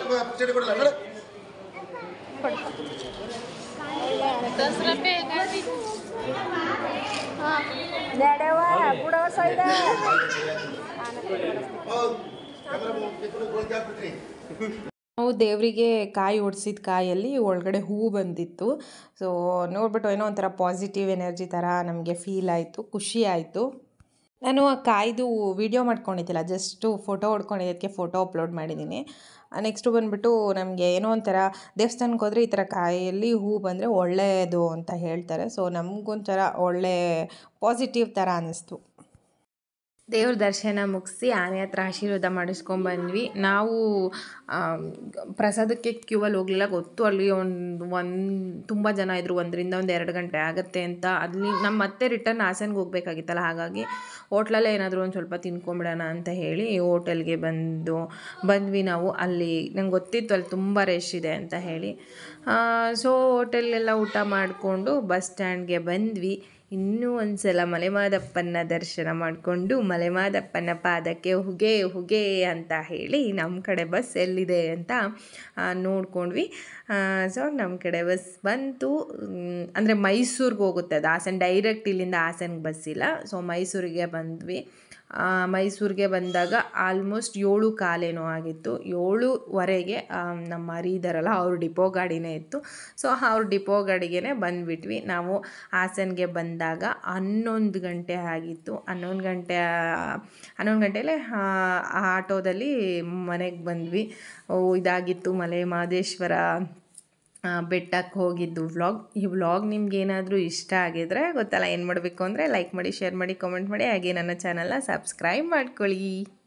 ನಾವು ದೇವರಿಗೆ ಕಾಯಿ ಒಡ್ಸಿದ ಕಾಯಲ್ಲಿ ಒಳಗಡೆ ಹೂವು ಬಂದಿತ್ತು ಸೊ ನೋಡ್ಬಿಟ್ಟು ಏನೋ ಒಂಥರ ಪಾಸಿಟಿವ್ ಎನರ್ಜಿ ಥರ ನಮಗೆ ಫೀಲ್ ಆಯಿತು ಖುಷಿ ಆಯಿತು ನಾನು ಆ ಕಾಯ್ದು ವಿಡಿಯೋ ಮಾಡ್ಕೊಂಡಿದ್ದಿಲ್ಲ ಜಸ್ಟು ಫೋಟೋ ಹೊಡ್ಕೊಂಡಿದ್ದಕ್ಕೆ ಫೋಟೋ ಅಪ್ಲೋಡ್ ಮಾಡಿದ್ದೀನಿ ನೆಕ್ಸ್ಟು ಬಂದುಬಿಟ್ಟು ನಮಗೆ ಏನೋ ಒಂಥರ ದೇವಸ್ಥಾನಕ್ಕೆ ಹೋದರೆ ಈ ಥರ ಕಾಯಲ್ಲಿ ಹೂ ಬಂದರೆ ಒಳ್ಳೆಯದು ಅಂತ ಹೇಳ್ತಾರೆ ಸೊ ನಮಗೊಂಥರ ಒಳ್ಳೆ ಪಾಸಿಟಿವ್ ಥರ ಅನ್ನಿಸ್ತು ದೇವ್ರ ದರ್ಶನ ಮುಗಿಸಿ ಆನೆ ಹತ್ರ ಆಶೀರ್ವಾದ ಮಾಡಿಸ್ಕೊಂಬಂದ್ವಿ ನಾವು ಆಮ್, ಪ್ರಸಾದಕ್ಕೆ ಕ್ಯೂವಲ್ಲಿ ಹೋಗಲಿಲ್ಲ ಗೊತ್ತು ಅಲ್ಲಿ ಒಂದು ಒಂದು ತುಂಬ ಜನ ಇದ್ದರು ಒಂದರಿಂದ ಒಂದು ಎರಡು ಗಂಟೆ ಆಗುತ್ತೆ ಅಂತ ಅಲ್ಲಿ ನಮ್ಮ ಮತ್ತೆ ರಿಟರ್ನ್ ಹಾಸನ್ಗೆ ಹೋಗ್ಬೇಕಾಗಿತ್ತಲ್ಲ ಹಾಗಾಗಿ ಹೋಟ್ಲಲ್ಲೇ ಏನಾದರೂ ಒಂದು ಸ್ವಲ್ಪ ತಿನ್ಕೊಂಬಿಡೋಣ ಅಂತ ಹೇಳಿ ಹೋಟೆಲ್ಗೆ ಬಂದು ಬಂದ್ವಿ ನಾವು ಅಲ್ಲಿ ನಂಗೆ ಗೊತ್ತಿತ್ತು ಅಲ್ಲಿ ತುಂಬ ರಶ್ ಇದೆ ಅಂತ ಹೇಳಿ ಸೊ ಹೋಟೆಲ್ಲೆಲ್ಲ ಊಟ ಮಾಡಿಕೊಂಡು ಬಸ್ ಸ್ಟ್ಯಾಂಡ್ಗೆ ಬಂದ್ವಿ ಇನ್ನೂ ಒಂದು ಸಲ ಮಲೆಮಾದಪ್ಪನ ದರ್ಶನ ಮಾಡಿಕೊಂಡು ಮಲೆಮಾದಪ್ಪನ ಪಾದಕ್ಕೆ ಹುಗೆ ಹುಗೆ ಅಂತ ಹೇಳಿ ನಮ್ಮ ಕಡೆ ಬಸ್ ಎಲ್ಲಿದೆ ಅಂತ ಆ, ನೋಡ್ಕೊಂಡ್ವಿ ಸೊ ನಮ್ಮ ಕಡೆ ಬಸ್ ಬಂತು ಅಂದರೆ ಮೈಸೂರಿಗೆ ಹೋಗುತ್ತೆ ಅದು ಹಾಸನ ಡೈರೆಕ್ಟ್ ಇಲ್ಲಿಂದ ಹಾಸನ್ಗೆ ಬಸ್ ಇಲ್ಲ ಸೊ ಮೈಸೂರಿಗೆ ಬಂದ್ವಿ ಆ, ಮೈಸೂರಿಗೆ ಬಂದಾಗ ಆಲ್ಮೋಸ್ಟ್ ಏಳು ಕಾಲೇನೋ ಆಗಿತ್ತು ಏಳುವರೆಗೆ ಆ, ನಮ್ಮ ಮರಿ ಇದ್ದಾರಲ್ಲ ಅವ್ರ ಡಿಪೋ ಗಾಡಿನೇ ಇತ್ತು ಸೊ ಅವ್ರ ಡಿಪೋ ಗಾಡಿಗೆ ಬಂದುಬಿಟ್ವಿ ನಾವು ಹಾಸನ್ಗೆ ಬಂದಾಗ ಹನ್ನೊಂದು ಗಂಟೆ ಆಗಿತ್ತು ಹನ್ನೊಂದು ಗಂಟೆ ಹನ್ನೊಂದು ಗಂಟೆಲೆ ಆ ಆಟೋದಲ್ಲಿ ಮನೆಗೆ ಬಂದ್ವಿ ಓ ಇದಾಗಿತ್ತು ಮಲೆ ಮಹದೇಶ್ವರ ಆ, ಬೆಟ್ಟಕ್ಕೆ ಹೋಗಿದ್ದು ವ್ಲಾಗ್ ಈ ವ್ಲಾಗ್ ನಿಮ್ಗೆ ಏನಾದರೂ ಇಷ್ಟ ಆಗಿದ್ರೆ ಗೊತ್ತಲ್ಲ ಏನು ಮಾಡಬೇಕು ಅಂದರೆ ಲೈಕ್ ಮಾಡಿ ಶೇರ್ ಮಾಡಿ ಕಾಮೆಂಟ್ ಮಾಡಿ ಹಾಗೆ ನನ್ನ ಚಾನಲ್ನ ಸಬ್ಸ್ಕ್ರೈಬ್ ಮಾಡ್ಕೊಳ್ಳಿ